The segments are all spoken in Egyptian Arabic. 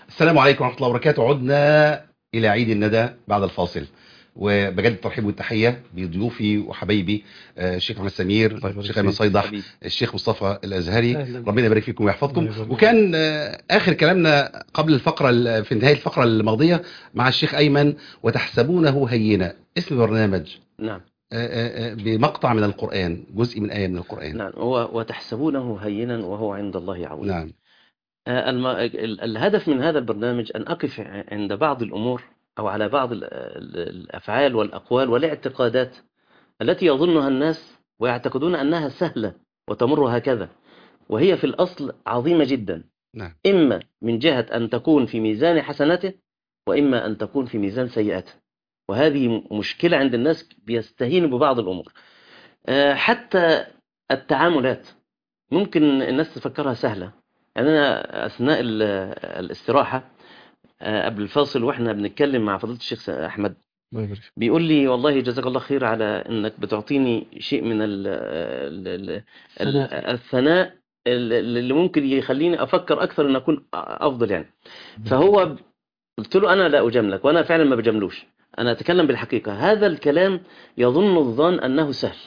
السلام عليكم ورحمة الله وبركاته عدنا إلى عيد الندى بعد الفاصل وبجد الترحيب والتحية بضيوفي وحبايبي آه، الشيخ محمد سمير الشيخ أيمن صيدح حبيبي. الشيخ مصطفى الأزهري أهلاً. ربنا يبارك فيكم ويحفظكم الله يبارك. وكان آه، آخر كلامنا قبل الفقرة ال- في نهاية الفقرة الماضية مع الشيخ أيمن وتحسبونه هينا اسم برنامج نعم آه، آه، آه، بمقطع من القرآن جزء من آية من القرآن نعم هو وتحسبونه هينا وهو عند الله عظيم نعم آه، الم... ال- الهدف من هذا البرنامج أن أقف عند بعض الأمور أو على بعض ال- ال- الأفعال والأقوال والاعتقادات التي يظنها الناس ويعتقدون أنها سهلة وتمر هكذا وهي في الأصل عظيمة جدا نعم إما من جهة أن تكون في ميزان حسناته وإما أن تكون في ميزان سيئاته وهذه مشكلة عند الناس بيستهينوا ببعض الأمور آه، حتى التعاملات ممكن الناس تفكرها سهلة يعني أنا أثناء ال- الاستراحة آه، قبل الفاصل وإحنا بنتكلم مع فضيلة الشيخ أحمد الله يبارك فيك. بيقول لي والله جزاك الله خير على انك بتعطيني شيء من ال ال ال ال الثناء. الثناء ال- اللي ممكن يخليني افكر اكثر ان اكون افضل يعني فهو قلت له انا لا اجاملك وانا فعلا ما بجاملوش انا اتكلم بالحقيقه هذا الكلام يظن الظان انه سهل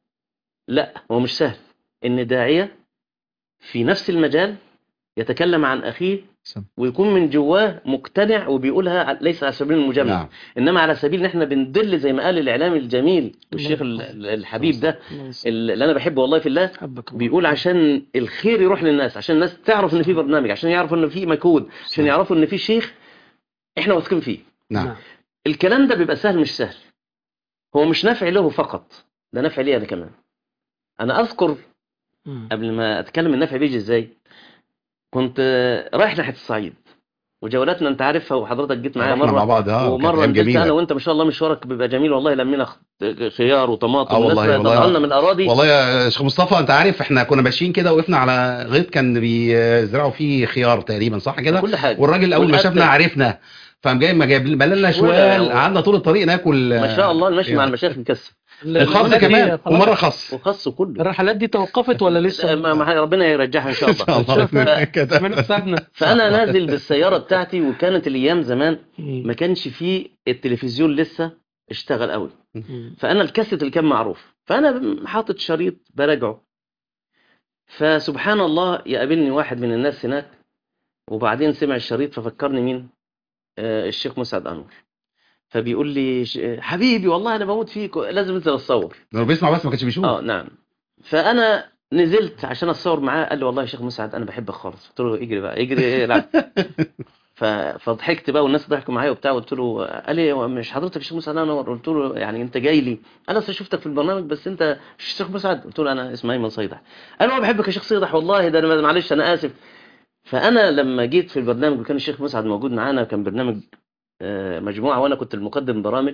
لا هو مش سهل ان داعيه في نفس المجال يتكلم عن اخيه سم. ويكون من جواه مقتنع وبيقولها ليس على سبيل المجامله نعم انما على سبيل ان احنا بندل زي ما قال الاعلامي الجميل والشيخ ال- الله ال- الحبيب ده الله يسلمك. اللي انا بحبه والله في الله حبك الله. بيقول عشان الخير يروح للناس عشان الناس تعرف ان في برنامج عشان يعرفوا ان في مجهود عشان يعرفوا ان في شيخ احنا واثقين فيه نعم الكلام ده بيبقى سهل مش سهل هو مش نافع له فقط ده نافع لي انا كمان انا اذكر مم. قبل ما اتكلم النفع بيجي ازاي كنت آه، رايح ناحيه الصعيد وجولاتنا انت عارفها وحضرتك جيت معايا رحنا مره مع بعض اه كانت ومره أيام نزلت انا جميلة وانت ما شاء الله مشوارك بيبقى جميل والله لمينا خ- خيار وطماطم آه والله- والناس والله. طلعوا لنا من الاراضي والله يا شيخ مصطفى انت عارف احنا كنا ماشيين كده وقفنا على غيط كان بيزرعوا فيه خيار تقريبا صح كده كل حاجه والراجل اول ما والأكل. شافنا عرفنا فقام جاي ما جايب لنا شوال ولا- قعدنا طول الطريق ناكل ما شاء الله المشي مع يعني. المشايخ مكسب الخاص الرحلات دي كمان خلاص. ومره خاص وخص كله الرحلات دي توقفت ولا لسه ما ما- ربنا يرجعها ان شاء ان شاء الله الله شوف، بإذن كده. من حسابنا فانا نازل بالسياره بتاعتي وكانت الايام زمان مم. ما كانش فيه التلفزيون لسه اشتغل قوي مم. فانا الكاسيت اللي كان معروف فانا حاطط شريط براجعه فسبحان الله يقابلني واحد من الناس هناك وبعدين سمع الشريط ففكرني مين آه الشيخ مسعد انور فبيقول لي ش- حبيبي والله انا بموت فيك لازم انزل اتصور لو بيسمع بس ما كانش بيشوف اه نعم فانا نزلت عشان اتصور معاه قال لي والله يا شيخ مسعد انا بحبك خالص قلت له اجري بقى اجري العب ف- فضحكت بقى والناس ضحكوا معايا وبتاع قلت له قال لي هو مش حضرتك الشيخ مسعد انور قلت له يعني انت جاي لي انا اصل شفتك في البرنامج بس انت مش الشيخ مسعد قلت له انا اسمي ايمن صيدح قال له أنا بحبك يا شيخ صيدح والله ده أنا معلش انا اسف فانا لما جيت في البرنامج وكان الشيخ مسعد موجود معانا كان برنامج آه، مجموعه وانا كنت المقدم برامج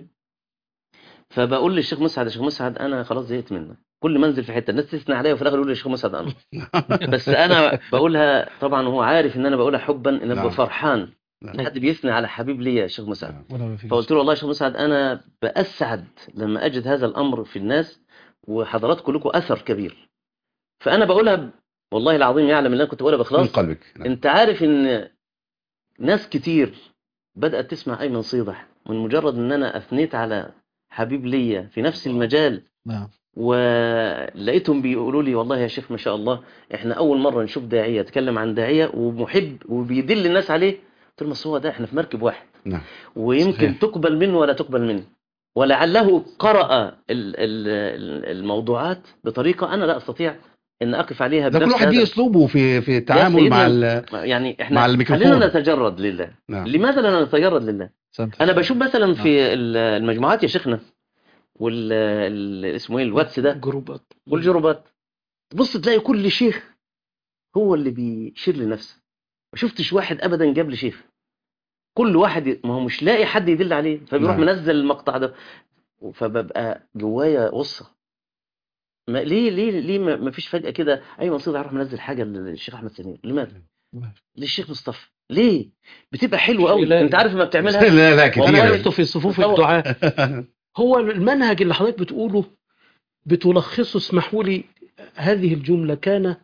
فبقول للشيخ مسعد يا شيخ مسعد انا خلاص زهقت منك كل ما انزل في حته الناس تثني عليا وفي الاخر يقول لي يا شيخ مسعد انا بس انا بقولها طبعا هو عارف ان انا بقولها حبا ان انا نعم. ببقى فرحان نعم. حد بيثني على حبيب ليا يا شيخ مسعد ولا ما فيش. فقلت له والله يا شيخ مسعد انا باسعد لما اجد هذا الامر في الناس وحضراتكم لكم اثر كبير فانا بقولها ب- والله العظيم يعلم ان انا كنت بقولها من باخلاص قلبك نعم. انت عارف ان ناس كتير بدات تسمع ايمن صيدح من مجرد ان انا اثنيت على حبيب ليا في نفس المجال نعم ولقيتهم بيقولوا لي والله يا شيخ ما شاء الله احنا اول مره نشوف داعيه يتكلم عن داعيه ومحب وبيدل الناس عليه قلت لهم بس هو ده احنا في مركب واحد نعم ويمكن صحيح. تقبل منه ولا تقبل منه ولعله قرأ ال- ال- الموضوعات بطريقه انا لا استطيع ان اقف عليها ده كل بنفس واحد ليه هذا- اسلوبه في في يا التعامل مع سيدنا، ال... يعني احنا مع الميكروفون. خلينا نتجرد لله نعم لماذا لا نتجرد لله سنت. انا بشوف مثلا في ال- المجموعات يا شيخنا وال ال- اسمه ايه الواتس ده جروبات والجروبات تبص تلاقي كل شيخ هو اللي بيشير لنفسه ما شفتش واحد ابدا جاب لي شيخ كل واحد ي- ما هو مش لاقي حد يدل عليه فبيروح نعم. منزل المقطع ده فببقى جوايا غصه ما ليه ليه ليه ما ما فيش فجاه كده ايوه صيدة هروح منزل حاجه للشيخ احمد سمير لماذا للشيخ مصطفى ليه بتبقى حلوه قوي لا. انت عارف ما بتعملها لا لا وانا كتير وقفت في صفوف تصور. الدعاء هو المنهج اللي حضرتك بتقوله بتلخصه اسمحوا لي هذه الجملة كان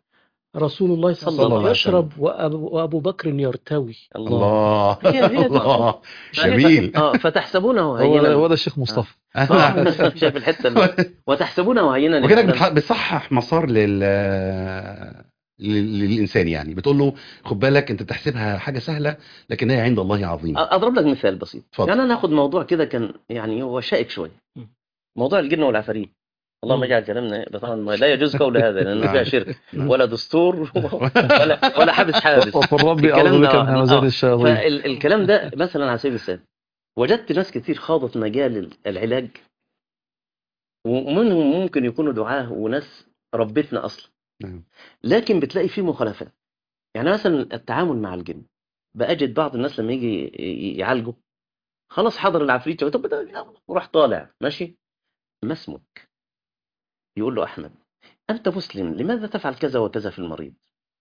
رسول الله صلى الله عليه عليه وسلم يشرب وأبو, وأبو بكر يرتوي الله هي- هي- الله جميل اه فتحسبونه هو هينا هو ده الشيخ مصطفى آه، شايف الحته اللي- وتحسبونه هينا وكده للإنسان. بتح- بتصحح مسار لل لل- للانسان يعني بتقول له خد بالك انت بتحسبها حاجه سهله لكنها عند الله عظيمه اضرب لك مثال بسيط اتفضل. يعني انا هاخد موضوع كده كان يعني هو شائك شويه م. موضوع الجن والعفاريت اللهم م. اجعل كلامنا طبعا لا يجوز قول هذا لانه فيها نعم. شرك ولا دستور ولا ولا حابس حابس وقل ربي الكلام أعوذ بك ده- من همزات آه. الشياطين فالكلام ده مثلا على سبيل المثال وجدت ناس كتير خاضت مجال ال- العلاج ومنهم ممكن يكونوا دعاه وناس ربتنا اصلا نعم. لكن بتلاقي فيه مخالفات يعني مثلا التعامل مع الجن بأجد بعض الناس لما يجي ي- يعالجوا خلاص حضر العفريت طب ده- وراح طالع ماشي ما اسمك يقول له احمد انت مسلم لماذا تفعل كذا وكذا في المريض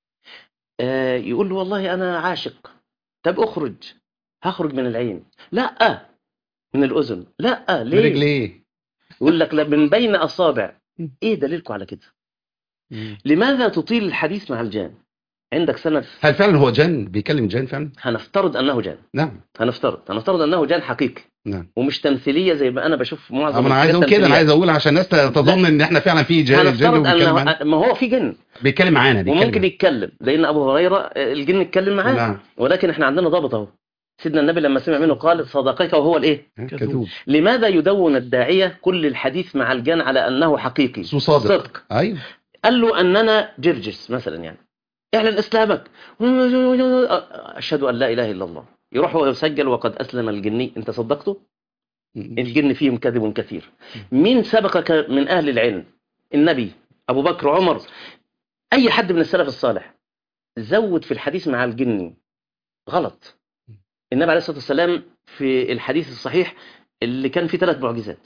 آه يقول له والله انا عاشق طب اخرج هخرج من العين لا من الاذن لا ليه برجليه يقول لك لا من بين اصابع ايه دليلكم على كده لماذا تطيل الحديث مع الجان عندك سند هل فعلا هو جان بيكلم جان فعلا هنفترض انه جان نعم هنفترض هنفترض انه جان حقيقي نعم ومش تمثيليه زي ما انا بشوف معظم أما انا عايز اقول الحاجات كده انا عايز تمثيلية. اقول عشان الناس تظن ان احنا فعلا في جان جان هنفترض وبيتكلم معانا انه ما هو في جن بيتكلم معانا بيتكلم وممكن يتكلم لان ابو هريره آه، الجن اتكلم معاه نعم ولكن احنا عندنا ضابط اهو سيدنا النبي لما سمع منه قال صدقك وهو الايه كذوب لماذا يدون الداعيه كل الحديث مع الجن على انه حقيقي اسمه صادق صدق ايوه قال له اننا جرجس مثلا يعني اعلن اسلامك اشهد ان لا اله الا الله يروح ويسجل وقد اسلم الجني انت صدقته الجن فيهم كذب كثير مين سبقك من اهل العلم النبي ابو بكر عمر اي حد من السلف الصالح زود في الحديث مع الجن غلط النبي عليه الصلاه والسلام في الحديث الصحيح اللي كان فيه ثلاث معجزات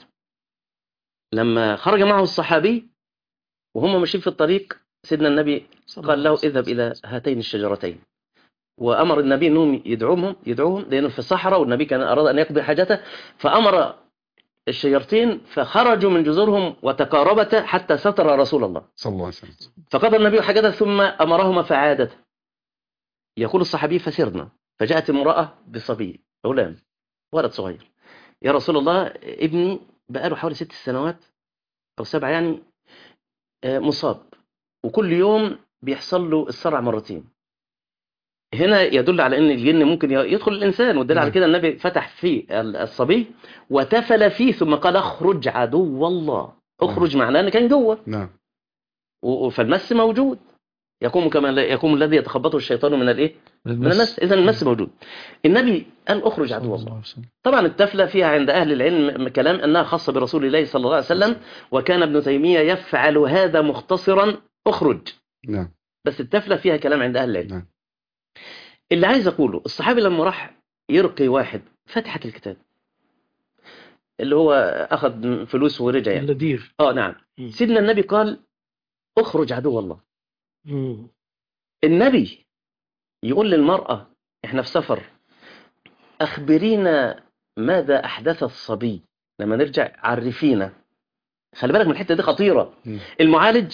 لما خرج معه الصحابي وهم ماشيين في الطريق سيدنا النبي قال له اذهب الى هاتين الشجرتين وامر النبي انهم يدعوهم يدعوهم لانه في الصحراء والنبي كان اراد ان يقضي حاجته فامر الشجرتين فخرجوا من جذورهم وتقاربتا حتى ستر رسول الله صلى الله عليه وسلم فقضى النبي حاجته ثم امرهما فعادتا يقول الصحابي فسرنا فجاءت امراه بصبي غلام ولد صغير يا رسول الله ابني بقاله حوالي ست سنوات او سبعه يعني آه، مصاب وكل يوم بيحصل له الصرع مرتين هنا يدل على ان الجن ممكن يدخل الانسان والدليل على نعم. كده النبي فتح في الصبي وتفل فيه ثم قال اخرج عدو الله اخرج معناه ان كان جوه نعم و- فالمس موجود يقوم كما لا يقوم الذي يتخبطه الشيطان من الايه من المس اذا المس موجود النبي قال اخرج عدو الله طبعا التفلة فيها عند أهل العلم كلام أنها خاصة برسول الله صلى الله عليه وسلم وكان ابن تيمية يفعل هذا مختصرا اخرج نعم بس التفلة فيها كلام عند أهل العلم نعم. اللي عايز أقوله الصحابي لما راح يرقي واحد فتحة الكتاب اللي هو أخذ فلوس ورجع يعني اللدير اه نعم مم. سيدنا النبي قال اخرج عدو الله مم. النبي يقول للمرأة احنا في سفر اخبرينا ماذا احدث الصبي لما نرجع عرفينا خلي بالك من الحتة دي خطيرة مم. المعالج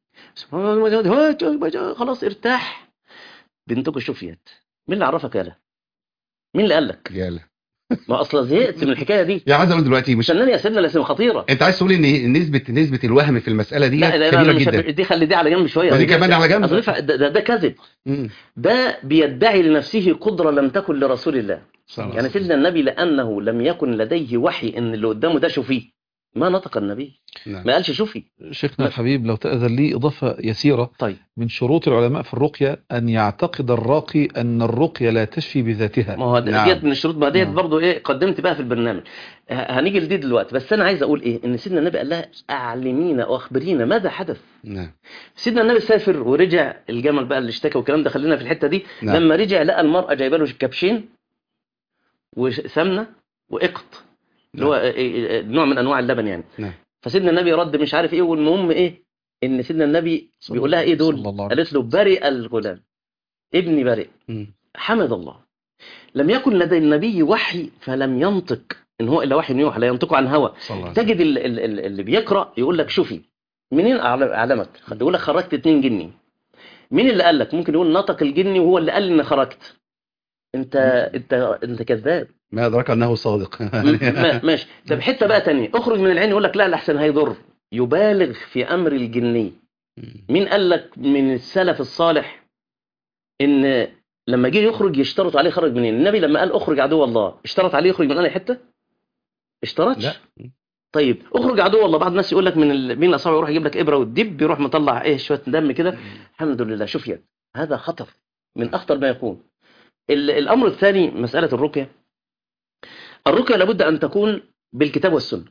خلاص ارتاح بنتك شفيت مين اللي عرفك يالا مين اللي قال لك يلا ما اصلا زهقت من الحكايه دي يا عايز اقول دلوقتي مش استناني يا سيدنا الاسم خطيره انت عايز تقول ان نسبه نسبه الوهم في المساله دي لا لا كبيره لا مش جدا دي خلي دي على جنب شويه ودي كمان على جنب. أصل ده, ده, ده كذب مم. ده بيدعي لنفسه قدره لم تكن لرسول الله صلى الله يعني عليه سيدنا النبي لانه لم يكن لديه وحي ان اللي قدامه ده شوفيه ما نطق النبي وسلم. نعم. ما قالش شوفي شيخنا الحبيب لو تأذن لي إضافة يسيرة طيب من شروط العلماء في الرقية أن يعتقد الراقي أن الرقية لا تشفي بذاتها ما هو نعم. ديت من الشروط ما ديت نعم. برضه ايه قدمت بقى في البرنامج ه- هنيجي لدي دلوقتي بس انا عايز اقول ايه ان سيدنا النبي قال لها اعلمينا واخبرينا ماذا حدث نعم سيدنا النبي سافر ورجع الجمل بقى اللي اشتكى والكلام ده خلينا في الحته دي نعم. لما رجع لقى المراه جايبه له كبشين وسمنه واقط اللي هو إيه- إيه- نوع من انواع اللبن يعني نعم. فسيدنا النبي رد مش عارف ايه والمهم ايه ان سيدنا النبي صلى بيقول لها ايه دول صلى الله عليه قالت له برئ الغلام ابني برئ مم. حمد الله لم يكن لدى النبي وحي فلم ينطق ان هو الا وحي يوحى لا ينطق عن هوى صلى الله عليه وسلم. تجد ال- ال- ال- اللي بيقرا يقول لك شوفي منين أعل- اعلمك يقول لك خرجت اتنين جني مين اللي قال لك ممكن يقول نطق الجني وهو اللي قال لي ان خرجت انت انت انت كذاب ما ادراك انه صادق م- ما- ماشي طب حته بقى تانية اخرج من العين يقول لك لا الاحسن هيضر يبالغ في امر الجني مين قال لك من السلف الصالح ان لما جه يخرج يشترط عليه خرج منين النبي لما قال اخرج عدو الله اشترط عليه يخرج من اي حته اشترطش لا طيب اخرج عدو الله بعض الناس يقول لك من ال... مين الاصابع يروح يجيب لك ابره والدب يروح مطلع ايه شويه دم كده الحمد لله شفيت هذا خطر من اخطر ما يكون ال... الامر الثاني مساله الرقيه الرقيه لابد ان تكون بالكتاب والسنه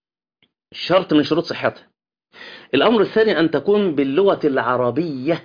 شرط من شروط صحتها الامر الثاني ان تكون باللغه العربيه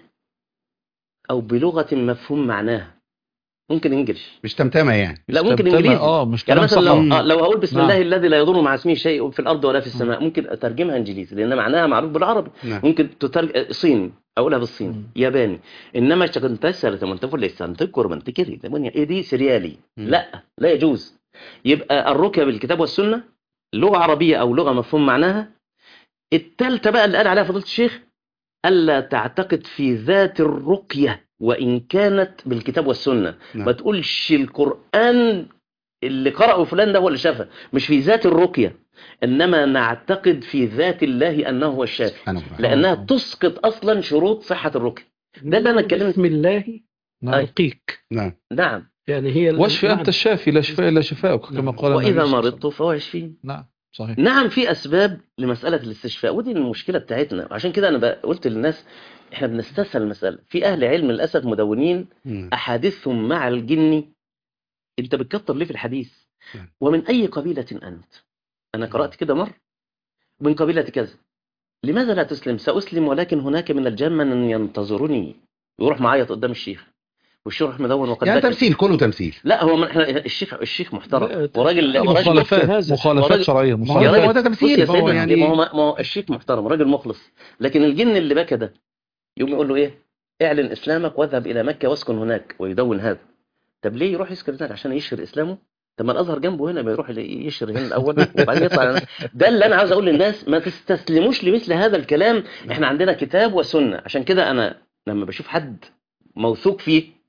او بلغه مفهوم معناها ممكن انجلش مش تمتمه يعني لا ممكن تمتمة، انجليزي اه مش يعني كلام مثلا صح لو, آه، لو هقول بسم نعم. الله الذي لا يضر مع اسمه شيء في الارض ولا في السماء ممكن اترجمها انجليزي لان معناها معروف بالعربي نعم ممكن تترجم صيني اقولها بالصيني مم. ياباني انما كنت اسال من تقول ليس انت كورمنت كده ايه دي سريالي مم. لا لا يجوز يبقى الرقيه بالكتاب والسنه لغه عربيه او لغه مفهوم معناها الثالثه بقى اللي قال عليها فضيله الشيخ الا تعتقد في ذات الرقيه وان كانت بالكتاب والسنه نعم. ما تقولش القران اللي قرأه فلان ده هو اللي شافه مش في ذات الرقيه انما نعتقد في ذات الله انه هو الشافي سبحانه وتعالى لانها تسقط اصلا شروط صحه الرقيه ده اللي أنا اتكلمت- بسم الله نعم. أرقيك نعم نعم يعني هي واشفي انت الشافي لا شفاء الا شفاؤك كما نعم. قال النبي واذا صلى الله عليه مرضت فهو يشفين وسلم. نعم صحيح نعم في اسباب لمساله الاستشفاء ودي المشكله بتاعتنا وعشان كده انا بقى قلت للناس احنا بنستسهل المساله في اهل علم للاسف مدونين مم. احاديثهم مع الجن انت بتكتر ليه في الحديث نعم. ومن اي قبيله انت انا قرات كده مره من قبيله كذا لماذا لا تسلم ساسلم ولكن هناك من الجن من ينتظرني يروح معايا قدام الشيخ والشيخ يروح مدون وقد يعني ذكر. تمثيل كله تمثيل لا هو من احنا الشيخ الشيخ محترم لا، وراجل تمثيل. وراجل مخالفات هذا. مخالفات وراجل- شرعيه ما هو يا ده- راجل، ما هو ده بص تمثيل يا هو سيدنا يعني ما هو ما هو الشيخ محترم راجل مخلص لكن الجن اللي بكى ده يقوم يقول له ايه اعلن اسلامك واذهب الى مكه واسكن هناك ويدون هذا طب ليه يروح يسكن هناك عشان يشهر اسلامه طب ما الازهر جنبه هنا بيروح يشهر هنا الاول وبعدين يطلع ده اللي انا عاوز اقول للناس ما تستسلموش لمثل هذا الكلام احنا عندنا كتاب وسنه عشان كده انا لما بشوف حد موثوق فيه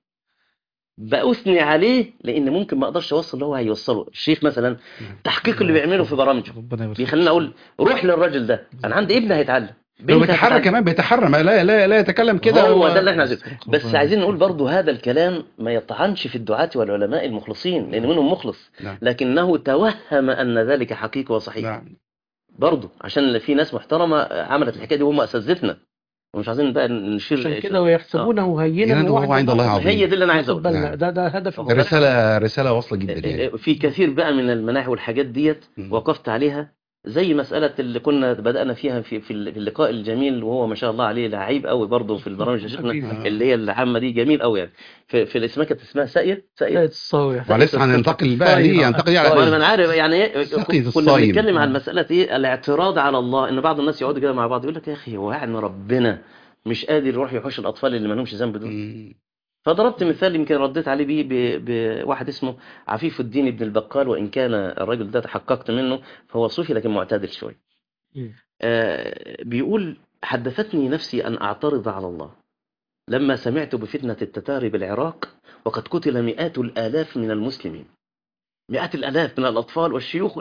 بأثني عليه لان ممكن ما اقدرش اوصل اللي هو هيوصله الشيخ مثلا التحقيق اللي بيعمله في برامجه ربنا يبارك بيخليني اقول روح للراجل ده انا عندي ابن هيتعلم لو بنت بيتحرى هتتعلم. كمان بيتحرى ما لا لا لا يتكلم كده هو و- ده اللي احنا عايزينه بس ربنا عايزين نقول يبارك. برضو هذا الكلام ما يطعنش في الدعاة والعلماء المخلصين لان منهم مخلص نعم. لكنه توهم ان ذلك حقيقي وصحيح نعم برضو عشان في ناس محترمه عملت الحكايه دي وهم اساتذتنا ومش عايزين بقى نشير عشان كده ويحسبونه هينا هينا وهو عند الله عظيم. هي دي اللي انا عايز خد اقولها بالنا نعم. ده ده هدف واخد بالك؟ رسالة رسالة واصلة جدا يعني في كثير بقى من المناهي والحاجات ديت مم. وقفت عليها زي مسألة اللي كنا بدأنا فيها في في اللقاء الجميل وهو ما شاء الله عليه لعيب قوي برضه في البرامج يا شيخنا حبيبي. اللي هي العامة دي جميل قوي يعني في في الاسماء كانت اسمها ساقية سيد ساقية الصاوي ولسه هننتقل بقى طيب. ليه ينتقل طيب على انا عارف يعني ايه سقي كنا الصايم. بنتكلم عن مسألة ايه الاعتراض على الله ان بعض الناس يقعدوا كده مع بعض يقول لك يا اخي هو يعني ربنا مش قادر يروح يحوش الاطفال اللي ما لهمش ذنب دول مم. فضربت مثال يمكن رديت عليه بيه ب- بواحد اسمه عفيف الدين بن البقال وان كان الراجل ده تحققت منه فهو صوفي لكن معتدل شويه مم. آه، بيقول حدثتني نفسي أن أعترض على الله لما سمعت بفتنة التتار بالعراق وقد قتل مئات الآلاف من المسلمين مئات الآلاف من الأطفال والشيوخ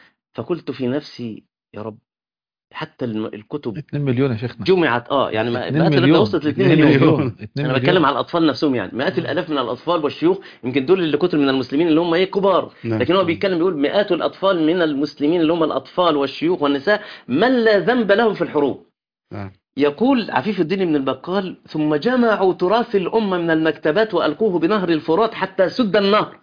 فقلت في نفسي يا رب حتى الم- الكتب 2 مليون يا شيخنا جمعت اه يعني ما 2 مئات الآلاف مليون وصلت ل 2 2 مليون مليون. 2 انا بتكلم على الاطفال نفسهم يعني مئات الالاف من الاطفال والشيوخ يمكن دول اللي قتلوا من المسلمين اللي هم ايه كبار نعم. لكن هو بيتكلم بيقول مئات الاطفال من المسلمين اللي هم الاطفال والشيوخ والنساء من لا ذنب لهم في الحروب نعم. يقول عفيف الدين بن البقال ثم جمعوا تراث الأمة من المكتبات وألقوه بنهر الفرات حتى سد النهر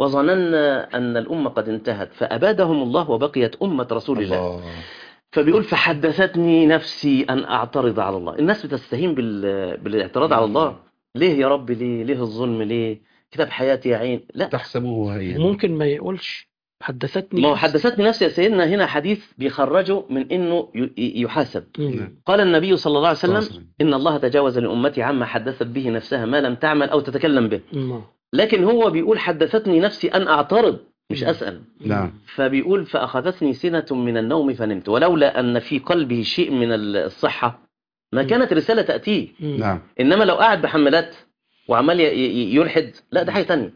وظننا أن الأمة قد انتهت فأبادهم الله وبقيت أمة رسول الله الله فبيقول فحدثتني نفسي أن أعترض على الله الناس بتستهين بال... بالاعتراض على الله ليه يا رب ليه ليه الظلم ليه كتاب حياتي يا عين لا تحسبه هي ممكن ما يقولش حدثتني ما هو حدثتني نفسي يا سيدنا هنا حديث بيخرجه من انه ي- يحاسب مم. قال النبي صلى الله عليه صلى الله وسلم عليه وسلم. ان الله تجاوز لامتي عما حدثت به نفسها ما لم تعمل او تتكلم به مم. لكن هو بيقول حدثتني نفسي ان اعترض مش مم. اسال نعم فبيقول فاخذتني سنه من النوم فنمت ولولا ان في قلبه شيء من الصحه ما كانت رسالة تأتيه مم. نعم انما لو قعد بحملات وعمال ي- ي- يلحد لا ده حاجه تانية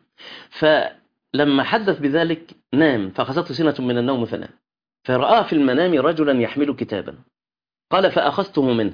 فلما حدث بذلك نام فاخذته سنه من النوم فنام فراى في المنام رجلا يحمل كتابا قال فاخذته منه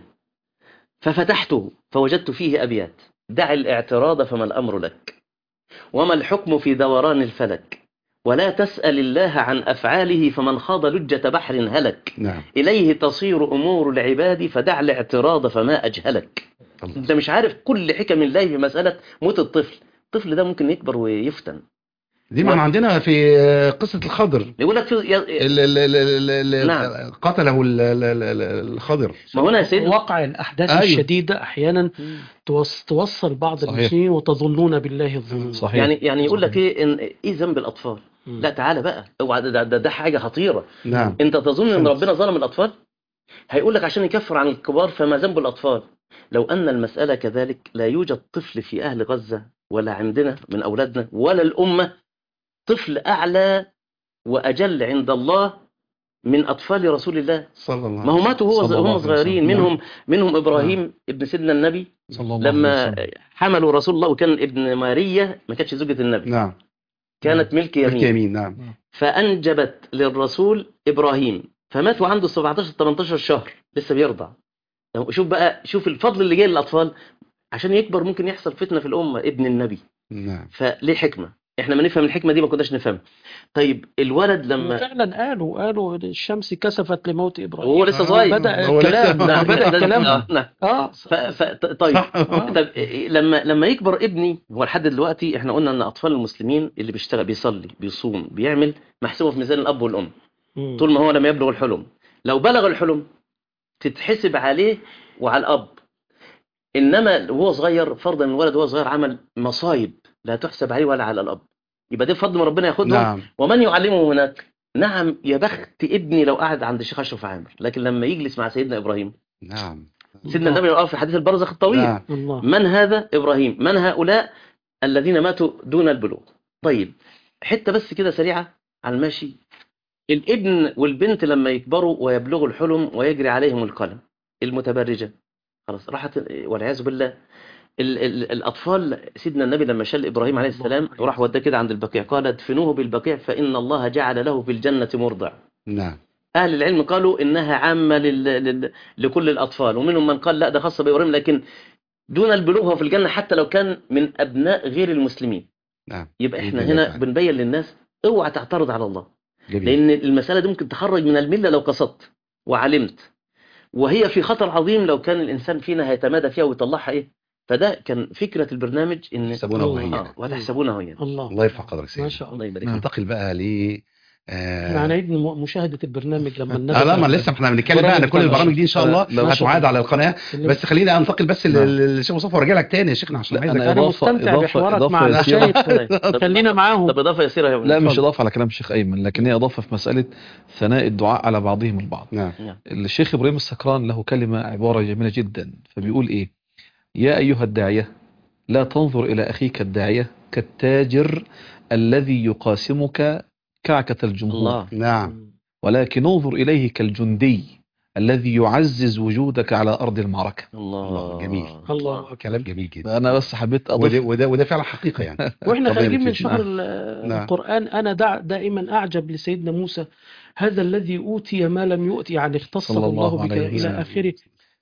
ففتحته فوجدت فيه ابيات دع الاعتراض فما الامر لك وما الحكم في دوران الفلك ولا تسال الله عن افعاله فمن خاض لجه بحر هلك نعم اليه تصير امور العباد فدع الاعتراض فما اجهلك الله. انت مش عارف كل حكم الله في مسألة موت الطفل الطفل ده ممكن يكبر ويفتن دي ما احنا عندنا في قصة الخضر يقول لك في يا- ال- ال- ال- ال- ال- نعم. قتله ال- ال- ال- ال- الخضر ما هنا يا سيدي واقع الأحداث أيوة. الشديدة أحيانا توص- توصل بعض صحيح. المسلمين وتظنون بالله الظنون صحيح يعني يعني يقول لك ايه ان ايه ذنب الاطفال مم. لا تعالى بقى اوعى ده, ده, ده, ده حاجه خطيره نعم انت تظن ان فهمت. ربنا ظلم الاطفال هيقول لك عشان يكفر عن الكبار فما ذنب الاطفال لو ان المساله كذلك لا يوجد طفل في اهل غزه ولا عندنا من اولادنا ولا الامه طفل اعلى واجل عند الله من اطفال رسول الله صلى الله ما هو ماتوا هو صلى الله هم عليه صغيرين وسلم. منهم منهم ابراهيم ابن سيدنا النبي صلى الله عليه لما وسلم. حملوا رسول الله وكان ابن ماريا ما كانتش زوجة النبي نعم كانت ملك ملك يمين يمين نعم فأنجبت للرسول إبراهيم فمات وعنده 17 18 شهر لسه بيرضع لو- شوف بقى شوف الفضل اللي جاي للأطفال عشان يكبر ممكن يحصل فتنة في الأمة ابن النبي نعم فليه حكمة احنا ما نفهم الحكمة دي ما كناش نفهمها طيب الولد لما فعلا قالوا قالوا الشمس كسفت لموت إبراهيم وهو لسه صغير بدأ هو لسه- الكلام نعم، بدأ ده- الكلام آه، نعم اه ف... ف... طيب صح طب إيه- لما لما يكبر ابني هو لحد دلوقتي احنا قلنا ان اطفال المسلمين اللي بيشتغل بيصلي بيصوم بيعمل محسوبه في ميزان الاب والام مم. طول ما هو لم يبلغ الحلم لو بلغ الحلم تتحسب عليه وعلى الاب انما وهو صغير فرضا ان الولد وهو صغير عمل مصايب لا تحسب عليه ولا على الاب يبقى ده فضل من ربنا ياخدهم نعم ومن يعلمه هناك نعم يا بخت ابني لو قعد عند الشيخ اشرف عامر لكن لما يجلس مع سيدنا ابراهيم نعم سيدنا النبي يقف في حديث البرزخ الطويل نعم الله من هذا إبراهيم من هؤلاء الذين ماتوا دون البلوغ طيب حتة بس كده سريعة على الماشي الابن والبنت لما يكبروا ويبلغوا الحلم ويجري عليهم القلم المتبرجة خلاص راحت والعياذ بالله ال ال الأطفال سيدنا النبي لما شال إبراهيم عليه السلام وراح وداه كده عند البقيع قال ادفنوه بالبقيع فإن الله جعل له في الجنة مرضع نعم أهل العلم قالوا إنها عامة لل... لل... لكل الأطفال ومنهم من قال لا ده خاصة بإبراهيم لكن دون البلوغ هو في الجنة حتى لو كان من أبناء غير المسلمين نعم يبقى إحنا بإذن الله هنا تعالى. بنبين للناس اوعى تعترض على الله جميل لأن المسألة دي ممكن تخرج من الملة لو قصدت وعلمت وهي في خطر عظيم لو كان الإنسان فينا هيتمادى فيها ويطلعها إيه فده كان فكرة البرنامج إن يحسبونه الله. وهينا آه ولا تحسبونه هنا الله الله يرفع قدرك ما سيدي شاء الله الله يبارك نعم. فيك. ننتقل بقى ل احنا هنعيد م- مشاهدة البرنامج لما النبي اه لا ما لسه احنا بنتكلم بقى ان كل البرامج دي ان شاء الله لو- هتعاد على القناه بس خلينا انتقل بس نعم. للشيخ مصطفى وارجع لك تاني يا شيخنا عشان لا عايزك انا أنا اضافه مستمتع اضافه بحوارك مع اضافه يسيره المشايخ طيب. خلينا معاهم طب إضافة يسيرة يا لا مش اتفضل. اضافه على كلام الشيخ ايمن لكن هي اضافه في مساله ثناء الدعاء على بعضهم البعض نعم الشيخ ابراهيم السكران له كلمه عباره جميله جدا فبيقول ايه يا ايها الداعيه لا تنظر الى اخيك الداعيه كالتاجر الذي يقاسمك كعكه الجمهور الله نعم ولكن انظر اليه كالجندي الذي يعزز وجودك على ارض المعركه الله الله، جميل. الله أكبر. كلام جميل جدا انا بس حبيت وده اضيف وده, وده فعلا حقيقه يعني واحنا ربنا خارجين من يبارك فيك. شهر نعم. ال- نعم. القرآن أنا دع دائما أعجب لسيدنا موسى هذا الذي أوتي ما لم يؤتي يعني اختصه صلى الله, الله بك عليه إلى وسلم. آخره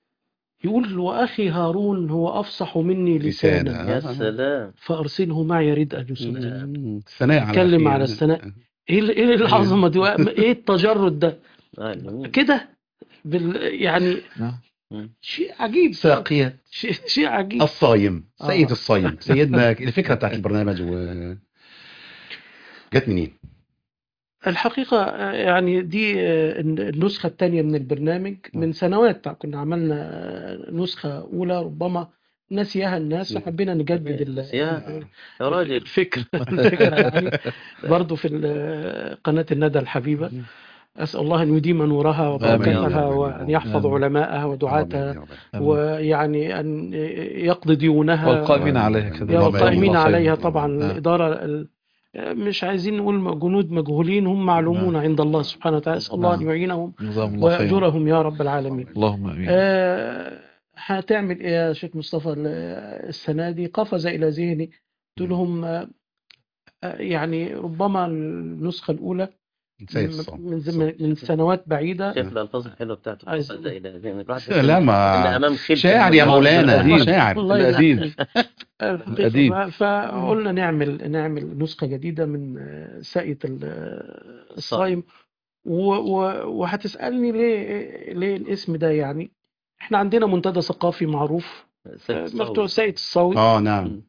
يقول وأخي هارون هو أفصح مني لسانا لسانا. يا سلام فأرسله معي يريد أن يصدق مم. ثناء على اتكلم أخيه. على الثناء. إيه ال- إيه العظمة دي إيه التجرد ده آه، جميل. كده بال يعني نعم. شيء عجيب ساقية شيء, شيء عجيب الصايم سيد آه. الصايم سيدنا الفكره بتاعت البرنامج و جت منين؟ الحقيقة آه، يعني دي آه، النسخة الثانية من البرنامج من سنوات كنا عملنا آه، نسخة أولى ربما نسيها الناس نعم. فحبينا نجدد ال- يا يا راجل الفكرة الفكرة يعني برضه في ال- قناة الندى الحبيبة أسأل الله أن يديم نورها آمين. وبركتها آمين. وأن يحفظ آمين. علماءها ودعاتها آمين يا رب. آمين. ويعني أن يقضي ديونها والقائمين عليها كذلك يا الله والقائمين يبارك فيك. عليها طبعا نعم. الإدارة ال- مش عايزين نقول جنود مجهولين هم معلومون عند الله سبحانه وتعالى أسأل الله أن نعم. يعينهم جزاهم الله خيرا ويأجرهم يا رب العالمين اللهم امين آه هتعمل ايه يا شيخ مصطفى ال- السنه دي قفز الى ذهني قلت لهم آه، آه، يعني ربما النسخه الاولى سيد من الصوم من زم- من سنوات بعيده شايف الالفاظ الحلوه بتاعته عايز- قفز الى ذهن الواحد لا إن ما امام خلفه شاعر يا من مولانا الأرض. شاعر الله الأديب. يحفظك. الحقيقة الأديب. ف- فقلنا نعمل نعمل نسخة جديدة من آه، ساقية ال- آه، الصايم و- و- وهتسألني ليه ليه الاسم ده يعني احنا عندنا منتدى ثقافي معروف سيد آه، الصاوي. مفتوح ساقية الصاوي اه نعم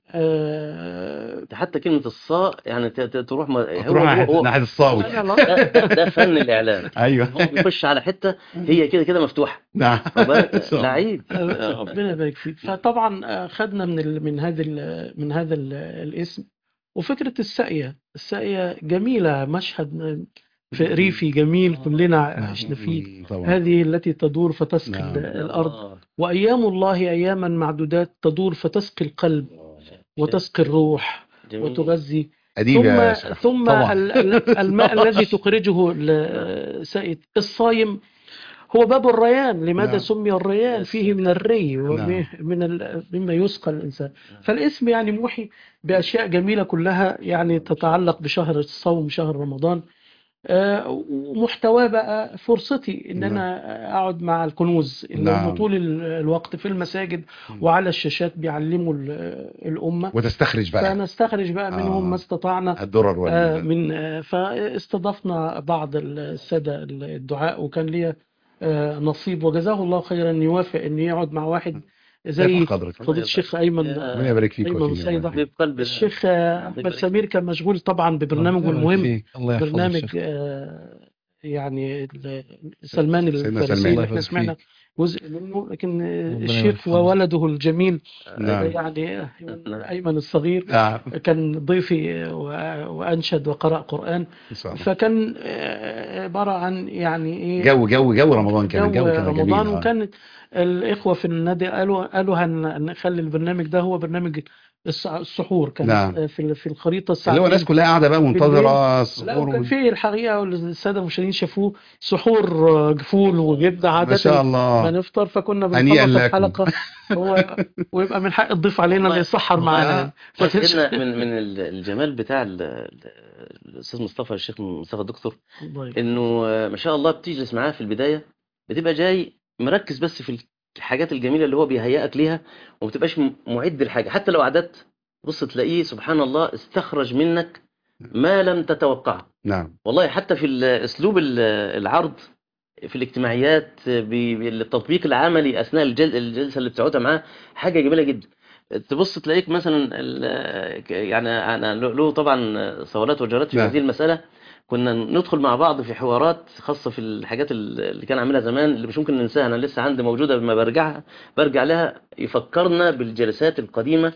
آه، ده حتى كلمه الصاء يعني ت- ت- تروح ما هو تروح ناحيه هو ناحية الصاوي أنا لا- ده, ده, ده فن الاعلام هو ايوه بيخش على حته هي كده كده مفتوحه نعم واخد بالك؟ لعيب آه، ربنا يبارك فيك فطبعا آه، خدنا من ال من هذا ال من هذا ال الاسم وفكرة الساقية الساقية جميلة مشهد في ريفي جميل كلنا عشنا فيه طبعا هذه التي تدور فتسقي نعم. الأرض آه. وأيام الله أياما معدودات تدور فتسقي القلب وتسقي الروح جميل. وتغذي اديب يا ثم شيخ ثم طبعا. ال- ال- الماء الذي تخرجه ال- سائد الصايم هو باب الريان لماذا نعم. سمي الريان يا فيه من الري نعم. ومن ال- مما يسقى الإنسان فالاسم يعني موحي بأشياء جميلة كلها يعني تتعلق بشهر الصوم شهر رمضان آه، ومحتواه بقى فرصتي ان نعم. انا اقعد مع الكنوز اللي نعم. هم طول ال- الوقت في المساجد وعلى الشاشات بيعلموا ال- الامه وتستخرج بقى فنستخرج بقى منهم آه. ما استطعنا الدرر آه، وال من آه، فاستضفنا بعض السادة الدعاء وكان لي آه، نصيب وجزاه الله خيرا ان يوافق ان يقعد مع واحد زي يرفع قدرك فضيلة الشيخ ايمن يا- ربنا يبارك فيك أيمن وفينا. سيد حبيب قلبي الشيخ آه، احمد يبارك سمير كان مشغول طبعا ببرنامجه الله المهم يبارك فيك. الله يحفظك برنامج شيخ. آه، يعني ال- سلمان سيدنا الفارسي سلمان. اللي الله احنا يبارك سمعنا جزء منه لكن آه، ربنا الشيخ يرحمه. وولده الجميل نعم. يعني آه، نعم. ايمن الصغير نعم كان ضيفي و- وانشد وقرأ قرآن إن شاء الله. فكان آه، عبارة عن يعني ايه جو جو جو رمضان كان الجو جو كان رمضان جميل آه. وكان الإخوة في النادي قالوا قالوا هن- هنخلي البرنامج ده هو برنامج الس- السحور كان نعم. في في الخريطة اللي هو الناس الساعتين كلها قاعده بقى منتظره لا السحور وكان وال- في الحقيقة والسادة المشاهدين شافوه سحور آه، جفول وجبنة ما عادة شاء ما الله نفطر فكنا هنيئا بنخلص لكم. الحلقة هو ويبقى من حق الضيف علينا والله- اللي يسحر معانا آه. سيدنا من من ال- الجمال بتاع ال- ال- الاستاذ مصطفى الشيخ مصطفى الدكتور الله يبارك. انه آه، ما شاء الله بتجلس معاه في البدايه بتبقى جاي مركز بس في الحاجات الجميله اللي هو بيهيئك ليها وما بتبقاش م- معد الحاجه حتى لو عدت بص تلاقيه سبحان الله استخرج منك ما لم تتوقعه نعم والله حتى في ال- اسلوب ال- العرض في الاجتماعيات ب- بالتطبيق العملي اثناء الجل- الجلسه اللي بتقعدها معاه حاجه جميله جدا تبص تلاقيك مثلا ال- يعني انا له طبعا صولات وجرات في نعم. هذه المساله كنا ندخل مع بعض في حوارات خاصه في الحاجات اللي كان عاملها زمان اللي مش ممكن ننساها انا لسه عندي موجوده لما برجعها برجع لها يفكرنا بالجلسات القديمه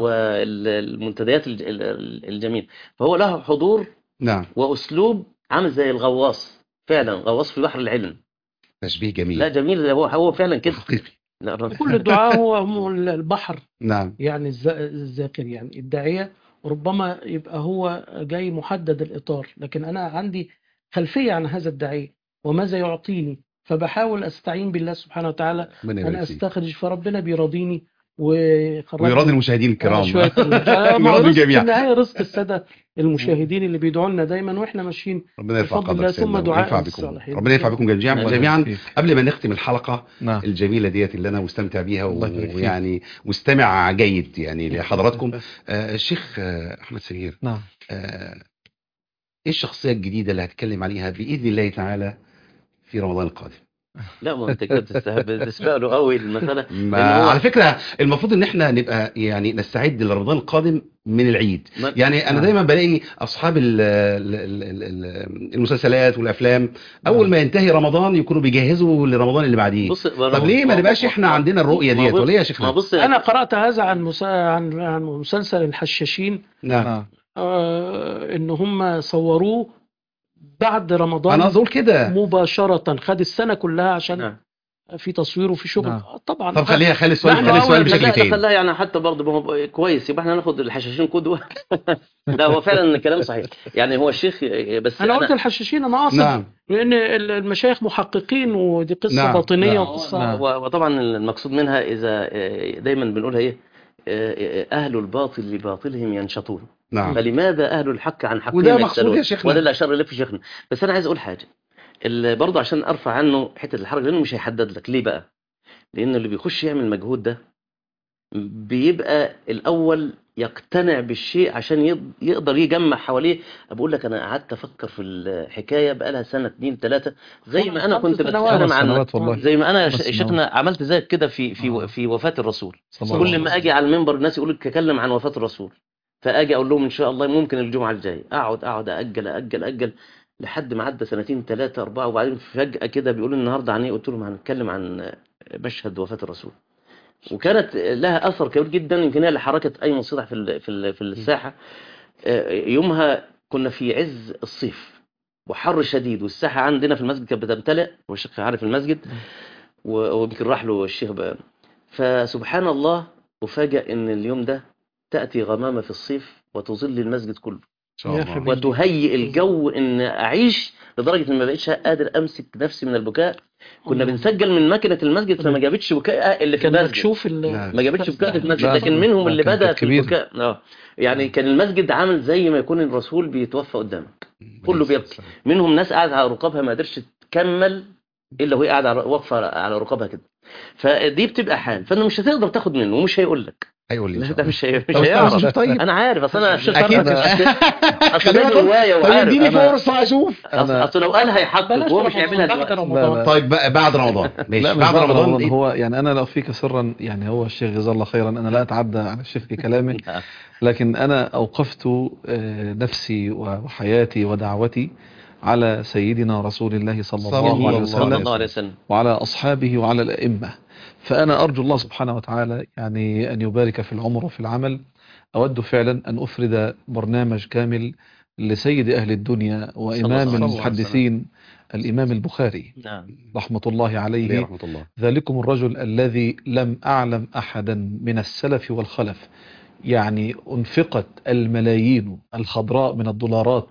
والمنتديات الج- ال- الجميله فهو له حضور نعم واسلوب عامل زي الغواص فعلا غواص في بحر العلم تشبيه جميل لا جميل هو هو فعلا كده حقيقي لا الراجل- كل الدعاء هو هو البحر نعم يعني الز- الذاكر يعني الداعية ربما يبقى هو جاي محدد الإطار لكن أنا عندي خلفية عن هذا الداعية وماذا يعطيني فبحاول أستعين بالله سبحانه وتعالى ربنا أنا يبارك فيك أستخرج فربنا بيراضيني ويخرجني ويراضي المشاهدين الكرام شوية ما هو يراضي رزق في الجميع النهاية رزق السادة المشاهدين اللي بيدعوا لنا دايما واحنا ماشيين ربنا يرفع بفضل الله قدرك ثم سيدنا دعاء وينفع بكم الصالحين. ربنا ينفع بكم جميعا الله جميعا يبارك فيك. قبل ما نختم الحلقه نعم الجميله ديت اللي انا مستمتع بيها الله يبارك فيك. ويعني مستمع جيد يعني لحضراتكم آه، الشيخ آه، احمد سمير نعم آه، ايه الشخصيه الجديده اللي هتكلم عليها باذن الله تعالى في رمضان القادم لا ما انت كده بتستهب- بتسبق له قوي المساله ما لأن هو- على فكره المفروض ان احنا نبقى يعني نستعد لرمضان القادم من العيد ما- يعني انا نعم. دايما بلاقي اصحاب ال- ال- ال- ال- المسلسلات والافلام اول نعم. ما ينتهي رمضان يكونوا بيجهزوا لرمضان اللي بعديه بص طب ليه ما نبقاش احنا عندنا الرؤيه ما ديت بص- ولا ايه يا ما شيخنا بص أنا قرأت هذا عن مسا... عن عن مسلسل الحشاشين نعم نعم آه إن هم صوروه بعد رمضان انا اقول كده مباشرة خد السنة كلها عشان نعم. في تصوير وفي شغل نعم. آه، طبعا طب خليها خلي السؤال نحن خلي السؤال أول- لا بشكل لا تاني خلاها يعني حتى برضه ما هو كويس يبقى احنا ناخد الحشاشين قدوه لا هو فعلا الكلام صحيح يعني هو الشيخ بس انا قلت الحشاشين انا اقصد نعم لان ال- المشايخ محققين ودي قصه نعم، باطنيه نعم. وقصه نعم. و- وطبعا المقصود منها اذا آه، دايما بنقولها ايه آه، اهل الباطل لباطلهم ينشطون نعم فلماذا اهل الحق عن حقهم وده مقصود يسألون؟ يا شيخنا. وده الاشار اللي في شيخنا بس انا عايز اقول حاجه ال- برضه عشان ارفع عنه حته الحرج لانه مش هيحدد لك ليه بقى لان اللي بيخش يعمل مجهود ده بيبقى الاول يقتنع بالشيء عشان يض- يقدر يجمع حواليه بقول لك انا قعدت افكر في الحكايه بقالها سنه اتنين ثلاثه زي ما انا خمس كنت سنوات. بتكلم خمس عن سنوات والله زي ما انا يا خمس ش- شيخنا عملت زيك كده في آه. في في وفاه الرسول صلى الله عليه كل ما وسلم. اجي على المنبر الناس يقولوا تكلم عن وفاه الرسول فاجي اقول لهم ان شاء الله ممكن الجمعه الجايه اقعد اقعد ااجل ااجل ااجل لحد ما عدى سنتين ثلاثه اربعه وبعدين فجاه كده بيقولوا النهارده عن ايه قلت لهم هنتكلم عن مشهد وفاه الرسول وكانت لها اثر كبير جدا يمكن هي اللي حركت اي مصيدح في ال- في ال- في الساحه آه، يومها كنا في عز الصيف وحر شديد والساحه عندنا في المسجد كانت بتمتلئ والشيخ عارف المسجد و- ويمكن راح له الشيخ بقى فسبحان الله أفاجأ إن اليوم ده تأتي غمامة في الصيف وتظل المسجد كله ان شاء يا الله حبيبي. وتهيئ الجو إن أعيش لدرجة إن ما بقتش قادر أمسك نفسي من البكاء كنا الله. بنسجل من ماكينة المسجد فما جابتش بكاء اللي في كان المسجد مكشوف ال- نعم. ما جابتش بكاء في المسجد لا، لكن لا، منهم لا، اللي كانت بدأ في كبيرة. البكاء اه يعني كان المسجد عامل زي ما يكون الرسول بيتوفى قدامك كله بيبكي منهم ناس قاعدة على ركابها ما قدرش تكمل الا وهي قاعده على- واقفه على ركابها كده فدي بتبقى حال فانت مش هتقدر تاخد منه ومش هيقول لك هيقول لي إن لا شاء ده الله. مش هي- مش طب استنى هيعرف أشوف طيب انا عارف اصل انا الشيخ اكيد طارق- اصل خلينا ده نقول- روايه طيب وعارف اديني أنا- فرصه اشوف أصل أنا- أصل لو قال هيحقق بلاش وهو مش رمضان، هيعملها بعد دلوقتي رمضان. لا. طيب بقى بعد رمضان ماشي لا مش بعد رمضان إيه؟ هو يعني انا لو فيك سرا يعني هو الشيخ جزاه الله خيرا انا لا اتعدى على الشيخ في كلامه لكن انا اوقفت آه، نفسي وحياتي ودعوتي على سيدنا رسول الله صلى صلى الله الله عليه عليه صلى وسلم الله عليه وسلم وعلى أصحابه وعلى الأئمة فأنا أرجو الله سبحانه وتعالى يعني أن يبارك في العمر وفي العمل أود فعلا أن أفرد برنامج كامل لسيد أهل الدنيا وإمام صلى الله عليه المحدثين الإمام البخاري نعم رحمة الله عليه عليه رحمه الله ذلكم الرجل الذي لم أعلم أحدا من السلف والخلف يعني أنفقت الملايين الخضراء من الدولارات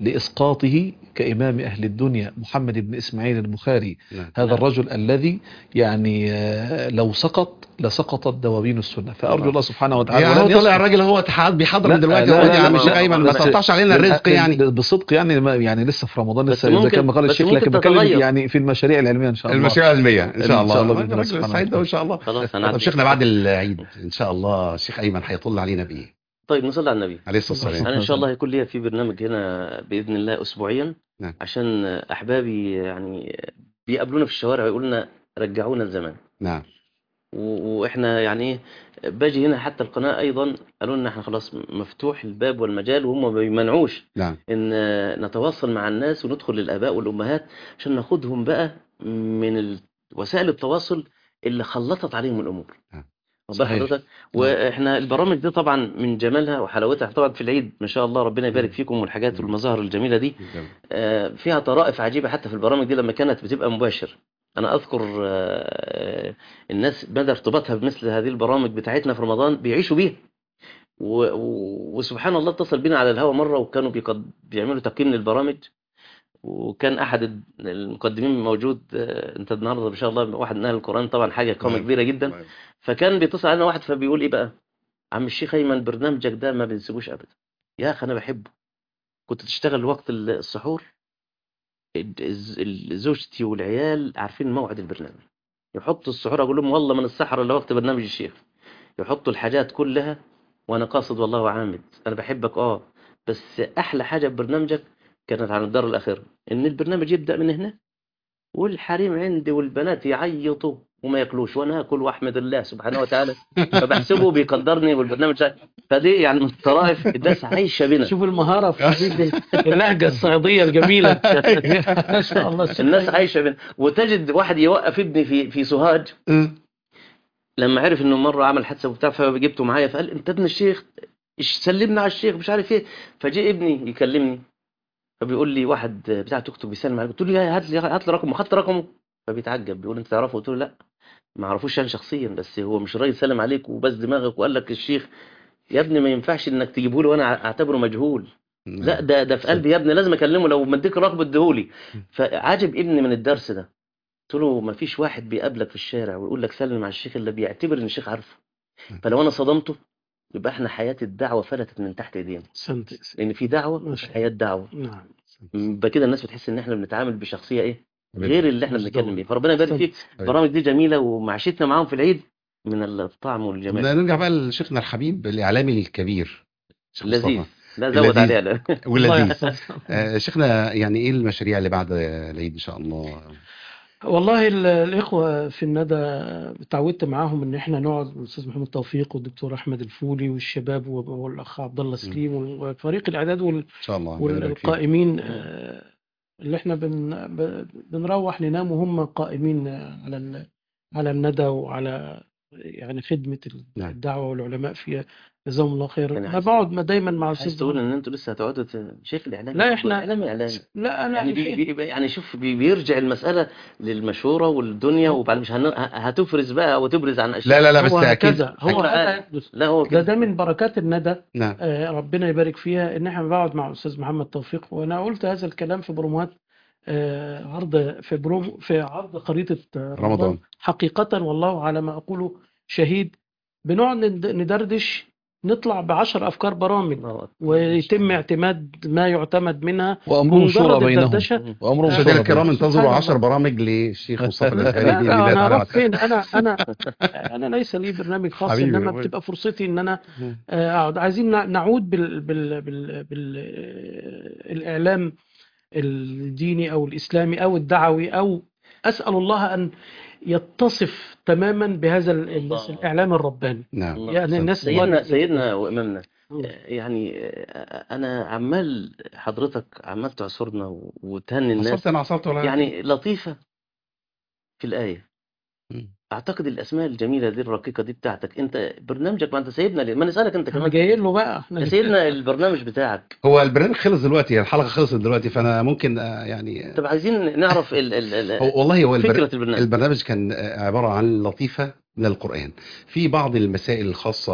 لإسقاطه كإمام أهل الدنيا محمد بن إسماعيل البخاري نعم. هذا نعم. الرجل الذي يعني آه، لو سقط لسقطت دواوين السنة فأرجو الله سبحانه وتعالى يعني هو ولن طلع يسقط. الراجل هو تحاد بيحضر لا، من دلوقتي لا، هو لا، يا عم لا، الشيخ لا، ايمن ما بس- تقطعش علينا الرزق يعني بصدق يعني ما- يعني لسه في رمضان بس لسه اذا ممكن- كان مقال بس الشيخ ممكن لكن بتكلم تتغير. يعني في المشاريع العلميه ان شاء الله المشاريع العلميه ان إن شاء الله شاء الله بإذن الراجل الله سبحانه السعيد ده وتعالى. ان شاء الله خلاص طب انا شيخنا بعد العيد ان شاء الله الشيخ ايمن هيطل علينا بايه طيب نصلي على النبي عليه الصلاه والسلام انا ان شاء الله هيكون ليا في برنامج هنا باذن الله اسبوعيا نعم. عشان احبابي يعني بيقابلونا في الشوارع ويقولوا لنا رجعونا لزمان نعم و- واحنا يعني ايه باجي هنا حتى القناه ايضا قالوا لنا احنا خلاص مفتوح الباب والمجال وهم ما بيمنعوش نعم ان نتواصل مع الناس وندخل للاباء والامهات عشان ناخدهم بقى من ال- وسائل التواصل اللي خلطت عليهم الامور نعم. واخد بال صحيح. حضرتك واحنا البرامج دي طبعا من جمالها وحلاوتها طبعا في العيد ما شاء الله ربنا يبارك فيكم والحاجات والمظاهر الجميله دي آه، فيها طرائف عجيبة حتى في البرامج دي لما كانت بتبقى مباشر أنا أذكر آه، الناس مدى ارتباطها بمثل هذه البرامج بتاعتنا في رمضان بيعيشوا بيها و- و- وسبحان الله اتصل بينا على الهوا مرة وكانوا بيقد... بيعملوا تقييم للبرامج وكان أحد المقدمين موجود آه، أنت النهاردة ما شاء الله واحد من أهل القرآن طبعا حاجة قامة نعم. كبيرة جدا فكان بيتصل علينا واحد فبيقول إيه بقى عم الشيخ أيمن برنامجك ده ما بنسيبوش أبدا يا أخي أنا بحبه كنت تشتغل وقت السحور الز- ال- زوجتي والعيال عارفين موعد البرنامج يحطوا السحور اقول لهم والله من السحر الا وقت برنامج الشيخ يحطوا الحاجات كلها وانا قاصد والله وعامد انا بحبك اه بس احلى حاجه في برنامجك كانت عن الدار الاخره ان البرنامج يبدا من هنا والحريم عندي والبنات يعيطوا وما ياكلوش وانا اكل واحمد الله سبحانه وتعالى فبحسبه بيقدرني والبرنامج ده. فدي يعني من الطرائف الناس عايشه بنا شوف المهاره في اللهجه الصعيديه الجميله ما شاء الله الناس عايشه بنا وتجد واحد يوقف ابني في في سوهاج لما عرف انه مره عمل حادثه وبتاع فجبته معايا فقال انت ابن الشيخ إيش سلمنا على الشيخ مش عارف ايه فجاء ابني يكلمني فبيقول لي واحد بتاع توك توك بيسلم عليك قلت له يا هات لي هات لي رقمه خدت رقمه فبيتعجب بيقول انت تعرفه قلت له لا ما اعرفوش انا شخصيا بس هو مش راجل سلم عليك وبس دماغك وقال لك الشيخ يا ابني ما ينفعش انك تجيبه لي وانا اعتبره مجهول لا ده ده في قلبي يا ابني لازم اكلمه لو مديك رغبه اديهولي فعجب ابني من الدرس ده قلت له ما فيش واحد بيقابلك في الشارع ويقول لك سلم على الشيخ الا بيعتبر ان الشيخ عارفه فلو انا صدمته يبقى احنا حياه الدعوه فلتت من تحت ايدينا سنت لان في دعوه ما وفي شاء حياه دعوه نعم يبقى كده الناس بتحس ان احنا بنتعامل بشخصيه ايه غير غير اللي احنا بالظبط. بنتكلم بيه فربنا يبارك فيك أيوة. البرامج دي جميله ومعيشتنا معاهم في العيد من الطعم والجمال بدنا نرجع بقى لشيخنا الحبيب الاعلامي الكبير شيخ لذيذ مصطفى. لا زود اللذيذ. عليها لا واللذيذ الله آه، شيخنا يعني ايه المشاريع اللي بعد العيد ان شاء الله والله ال- الإخوة في الندى اتعودت معاهم إن إحنا نقعد الأستاذ محمد توفيق والدكتور أحمد الفولي والشباب والأخ عبد الله سليم وفريق الإعداد وال- ان شاء الله ربنا يبارك فيك. والقائمين آه، اللي إحنا بن ب- بنروح ننام وهم قائمين آه، على ال- على الندى وعلى يعني خدمة نعم. الدعوة والعلماء فيها جزاهم الله خير أنا أنا عايز- بقعد ما دايما مع عايز أستاذ تقول محمد. ان انتوا لسه هتقعدوا ت- شايف الاعلام لا، إحنا- اعلام اعلام لا أنا يعني بي الحقيقة- بي يعني شوف بي بيرجع المساله للمشوره والدنيا وبعد مش هن... ه- هتفرز بقى وتبرز عن اشياء لا لا لا بس هو اكيد هكذا هو أكيد. هذا يحدث لا هو ده كده ده من بركات الندى نعم آه، ربنا يبارك فيها ان احنا بقعد مع الاستاذ محمد توفيق وانا قلت هذا الكلام في برومات آه، عرض في بروم في عرض خريطه آه، رمضان حقيقه والله على ما اقوله شهيد بنقعد ند- ندردش نطلع بعشر افكار برامج الله أكبر. ويتم اعتماد ما يعتمد منها وأمرهم شورى بمجرد بينهم الدردشه وأمرهم مشاهدينا شورى الكرام بينهم انتظروا سبحان 10 الله. برامج للشيخ مصطفى الازهري لا باذن لا الله انا تعالى اروح فين انا انا انا ليس لي برنامج خاص حبيبي، انما حبيبي. بتبقى فرصتي ان انا آه، اقعد عايزين نع- نعود بال بال بال بال آه، الاعلام الديني او الاسلامي او الدعوي او اسال الله ان يتصف تماما بهذا ال- الله. الاعلام الرباني نعم الله. يعني الناس سيدنا سيدنا وامامنا مم. يعني انا عمال حضرتك عمال تعصرنا و- وتهني الناس عصرت انا عصرت ولا يعني لطيفه في الايه مم. اعتقد الاسماء الجميله دي الرقيقه دي بتاعتك انت برنامجك ما انت سيدنا ليه؟ ما نسالك انت احنا كمان جايين له بقى يا احنا سيدنا البرنامج بتاعك هو البرنامج خلص دلوقتي الحلقه خلصت دلوقتي فانا ممكن آه، يعني طب عايزين نعرف ال ال ال هو والله هو البر... فكره البرنامج البرنامج كان آه، عباره عن لطيفه من القرآن في بعض المسائل الخاصة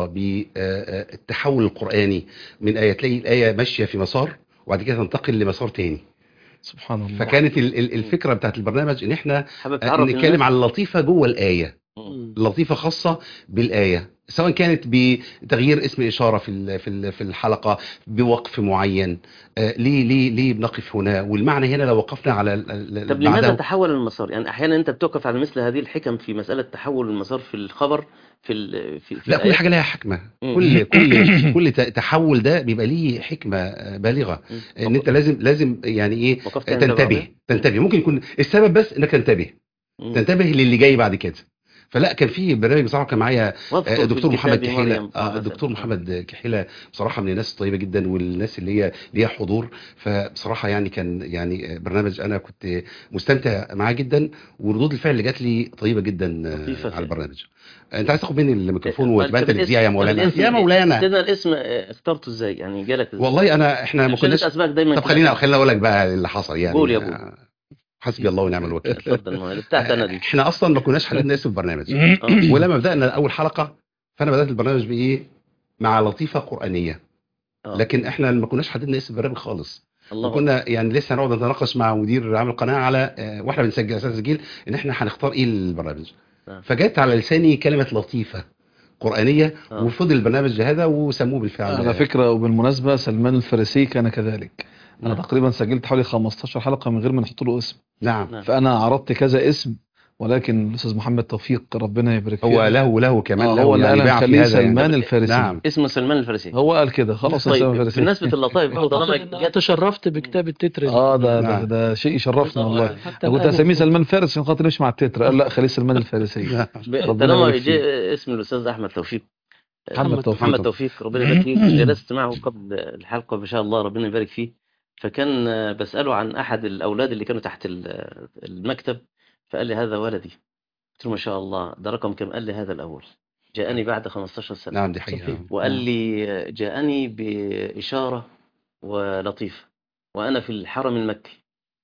بالتحول القرآني من آية تلاقي الآية ماشية في مسار وبعد كده تنتقل لمسار تاني سبحان الله فكانت ال- ال- الفكرة بتاعت البرنامج ان احنا حابب آه، تعرف نتكلم الناس؟ عن اللطيفة جوه الآية مم. لطيفة خاصة بالآية سواء كانت بتغيير اسم إشارة في ال- في ال- في الحلقة بوقف معين آه، ليه ليه ليه بنقف هنا والمعنى هنا لو وقفنا على ال- ال- طب لماذا بعدها- تحول المسار؟ يعني احيانا انت بتوقف على مثل هذه الحكم في مساله تحول المسار في الخبر في ال في, في لا كل الآيات. حاجه لها حكمه مم. كل كل كل ت- تحول ده بيبقى ليه حكمه آه، بالغه مم. ان انت لازم لازم يعني ايه وقفت عند تنتبه بعضها؟ تنتبه ممكن يكون السبب بس انك تنتبه مم. تنتبه للي جاي بعد كده فلا كان في برنامج بصراحه كان معايا واذكر آه، في دكتور محمد الكتاب كحيله مريم. اه مثلا. الدكتور محمد كحيله بصراحه من الناس الطيبه جدا والناس اللي هي ليها حضور فبصراحه يعني كان يعني برنامج انا كنت مستمتع معاه جدا وردود الفعل اللي جات لي طيبه جدا آه، لطيفة على البرنامج انت عايز تاخد مني الميكروفون طب وتبقى انت اللي الاسم- تذيع يا طب مولانا الاسم- يا مولانا سيدنا الاسم آه، اخترته ازاي؟ يعني جالك ازاي؟ والله انا احنا ما عشان كناش اسمك دايما طب كده. خلينا خلينا اقول لك بقى اللي حصل يعني قول يا أبو. آه، حسبي الله ونعم الوكيل اتفضل ما هي بتاعت انا دي احنا اصلا ما كناش حددنا اسم البرنامج آه. ولما بدانا اول حلقه فانا بدات البرنامج بايه مع لطيفه قرانيه آه. لكن احنا ما كناش حددنا اسم البرنامج خالص الله وكنا يعني لسه هنقعد نتناقش مع مدير عام القناه على آه، واحنا بنسجل اساس تسجيل ان احنا هنختار ايه للبرنامج آه. فجت على لساني كلمه لطيفه قرانيه آه. وفضل البرنامج هذا وسموه بالفعل على فكرة وبالمناسبة سلمان الفارسي كان كذلك أنا نعم. تقريبا سجلت حوالي 15 حلقة من غير ما نحط له اسم نعم نعم. فأنا عرضت كذا اسم ولكن الأستاذ محمد توفيق ربنا يبارك فيه هو له له كمان آه، له هو اللي يعني قال باع في نخليه هذا يعني. سلمان الفارسي نعم اسمه سلمان الفارسي هو قال كده خلاص طيب سلمان الفارسي بمناسبه اللطائف بقى أعتقد طالما إن أنا جت تشرفت بكتاب التتر دي. اه ده ده, نعم. ده شيء يشرفنا والله حتى أنا كنت الآن هسميه سلمان فارس عشان خاطر يمشي مع التتر قال لا خليه سلمان الفارسي ب- ربنا طالما يبارك فيه. جه اسم الاستاذ احمد توفيق محمد توفيق محمد توفيق ربنا يبارك فيه جلست معه قبل الحلقه ما شاء الله ربنا يبارك فيه فكان آه، بساله عن احد الاولاد اللي كانوا تحت ال- المكتب فقال لي هذا ولدي قلت له ما شاء الله ده رقم كم قال لي هذا الاول جاءني بعد 15 سنه نعم دي حقيقه وقال لي جاءني بإشارة ولطيفة وأنا في الحرم المكي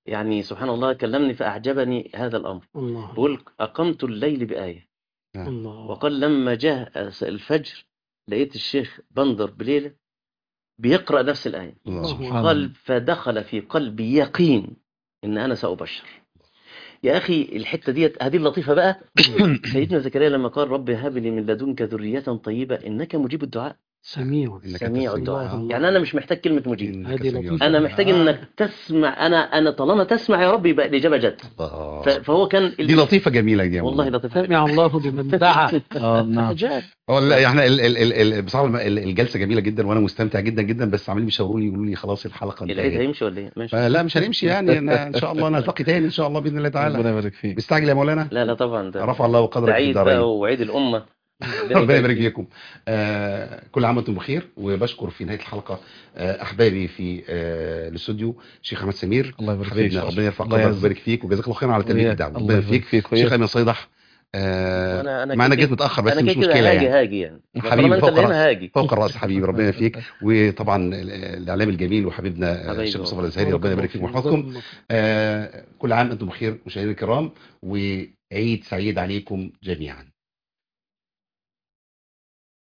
يعني سبحان الله كلمني فأعجبني هذا الأمر الله بيقول أقمت الليل بآية الله وقال لما جاء الفجر لقيت الشيخ بندر بليلة بيقرأ نفس الآية الله سبحان قال الله. فدخل في قلبي يقين إن أنا سأبشر يا أخي الحتة ديت هذه اللطيفة بقى سيدنا زكريا لما قال رب هب لي من لدنك ذرية طيبة إنك مجيب الدعاء سميع إنك سميع أنت الدعاء الله. يعني أنا مش محتاج كلمة مجيب إنك هذه سميع لطيفة. أنا الدعاء. محتاج إنك تسمع أنا أنا طالما تسمع يا رب يبقى الإجابة جت الله. ف- فهو كان دي لطيفة جميلة دي يا والله مولانا. لطيفة سمع الله لمن دعا اه نعم أجاب هو لا احنا ال ال ال ال بصراحه الم- ال- الجلسه جميله جدا وانا مستمتع جدا جدا بس عمالين بيشاوروا لي يقولوا لي خلاص الحلقه العيد انتهت هيمشي ولا إيه؟ ماشي فلا مش هنمشي يعني أنا ان شاء الله نلتقي تاني ان شاء الله باذن الله ربنا تعالى يبارك فيك مستعجل يا مولانا لا لا طبعا ده رفع الله قدرك ده في عيد الدارين بقى وعيد الأمة ربنا يبارك فيكم آه كل عام وانتم بخير وبشكر في نهايه الحلقه آه احبابي في آه الاستوديو شيخ احمد سمير الله يبارك فيك حبيبنا شرف. ربنا يرفع الله قدرك يعزك. ويبارك فيك وجزاك الله خيرا على تلبيه وإياك. الدعوه الله ربنا يبارك يبارك فيك فيك وإياك. شيخ امين صيدح آه أنا أنا مع انا كده- جيت متاخر بس أنا مش كده كده مشكله هاجي يعني هاجي يعني حبيبي طالما أنت فوق اللي رأس. هنا هاجي فوق الراس حبيبي ربنا يفيك وطبعا ال- الاعلام الجميل وحبيبنا آه، حبيبي الشيخ مصطفى والله. الازهري ربنا يبارك فيكم ويحفظكم آه كل عام انتم بخير مشاهدينا الكرام وعيد سعيد عليكم جميعا